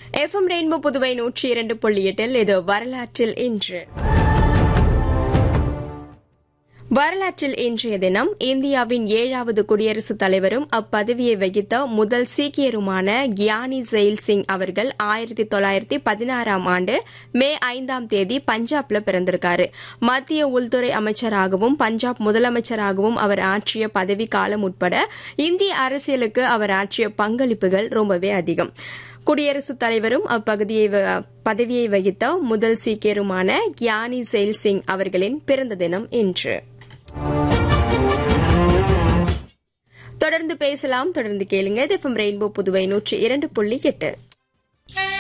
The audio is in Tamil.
எஃப்எம் ரெயின்போ புதுவை நூற்றி இரண்டு புள்ளி எட்டில் இது வரலாற்றில் இன்று வரலாற்றில் இன்றைய தினம் இந்தியாவின் ஏழாவது குடியரசுத் தலைவரும் அப்பதவியை வகித்த முதல் சீக்கியருமான கியானி ஜெயில் சிங் அவர்கள் ஆயிரத்தி தொள்ளாயிரத்தி பதினாறாம் ஆண்டு மே ஐந்தாம் தேதி பஞ்சாப்ல பிறந்திருக்காரு மத்திய உள்துறை அமைச்சராகவும் பஞ்சாப் முதலமைச்சராகவும் அவர் ஆற்றிய பதவி காலம் உட்பட இந்திய அரசியலுக்கு அவர் ஆற்றிய பங்களிப்புகள் ரொம்பவே அதிகம் குடியரசுத் தலைவரும் அப்பகுதியை பதவியை வகித்த முதல் சீக்கியருமான கியானி ஜெயில் சிங் அவர்களின் பிறந்த தினம் இன்று தொடர்ந்து பேசலாம் தொடர்ந்து கேளுங்க எஃப்எம் ரெயின்போ புதுவை நூற்றி இரண்டு புள்ளி எட்டு